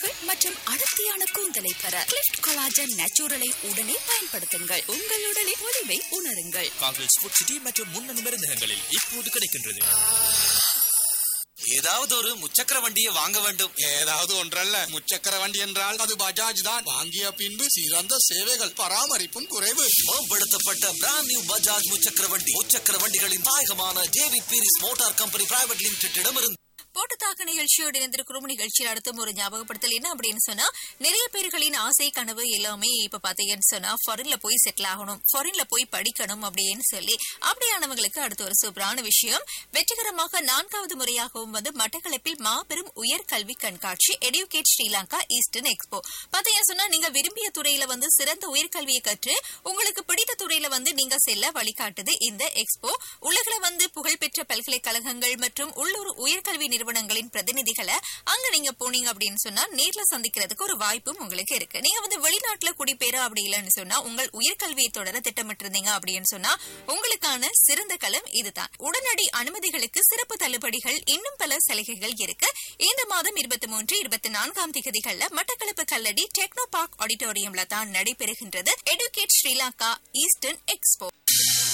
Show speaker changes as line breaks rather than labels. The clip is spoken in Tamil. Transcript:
மற்றும் அடர்த்தியான கூந்தலை பெற கிளிஃப்ட் கொலாஜன் நேச்சுரலை உடனே பயன்படுத்துங்கள் உங்கள் உடலின் ஒளிவை உணருங்கள்
காங்கிரஸ் ஃபுட் சிட்டி மற்றும் முன்னணி மருந்தகங்களில் இப்போது கிடைக்கின்றது
ஏதாவது ஒரு முச்சக்கர வண்டியை வாங்க வேண்டும்
ஏதாவது ஒன்றல்ல முச்சக்கர வண்டி என்றால் அது பஜாஜ் தான் வாங்கிய பின்பு சிறந்த சேவைகள் பராமரிப்பும் குறைவு
மேம்படுத்தப்பட்ட பிராண்ட் நியூ பஜாஜ் முச்சக்கர வண்டி முச்சக்கர வண்டிகளின் தாயகமான JV Peiris motor company private லிமிடெடிடமிருந்து
போட்டு தாக்கு நிகழ்ச்சியோடு இணைந்திருக்கிறோம் நிகழ்ச்சியில் அடுத்த ஒரு ஞாபகப்படுத்தல் என்ன அப்படின்னு சொன்னா நிறைய பேர்களின் ஆசை கனவு எல்லாமே இப்ப பாத்தீங்கன்னு சொன்னா ஃபாரின்ல போய் செட்டில் ஆகணும் ஃபாரின்ல போய் படிக்கணும் அப்படின்னு சொல்லி அப்படியானவங்களுக்கு அடுத்த ஒரு சூப்பரான விஷயம் வெற்றிகரமாக நான்காவது முறையாகவும் வந்து மட்டக்களப்பில் மாபெரும் உயர்கல்வி கண்காட்சி எடுகேட் ஸ்ரீலங்கா ஈஸ்டர்ன் எக்ஸ்போ பாத்தீங்கன்னு சொன்னா நீங்க விரும்பிய துறையில வந்து சிறந்த உயர்கல்வியை கற்று உங்களுக்கு பிடித்த துறையில வந்து நீங்க செல்ல வழிகாட்டுது இந்த எக்ஸ்போ உலகில வந்து புகழ்பெற்ற பல்கலைக்கழகங்கள் மற்றும் உள்ளூர் உயர்கல்வி நிறுவனங்களின் பிரதிநிதிகளை அங்க நீங்க போனீங்க அப்படின்னு சொன்னா நேர்ல சந்திக்கிறதுக்கு ஒரு வாய்ப்பும் உங்களுக்கு இருக்கு நீங்க வந்து வெளிநாட்டுல குடிபெயர அப்படி இல்லைன்னு சொன்னா உங்கள் உயர்கல்வியை தொடர திட்டமிட்டிருந்தீங்க அப்படின்னு சொன்னா உங்களுக்கான சிறந்த களம் இதுதான் உடனடி அனுமதிகளுக்கு சிறப்பு தள்ளுபடிகள் இன்னும் பல சலுகைகள் இருக்கு இந்த மாதம் இருபத்தி மூன்று இருபத்தி நான்காம் திகதிகள்ல மட்டக்களப்பு கல்லடி டெக்னோ பார்க் ஆடிட்டோரியம்ல தான் நடைபெறுகின்றது எடுகேட் ஸ்ரீலங்கா ஈஸ்டர்ன் எக்ஸ்போ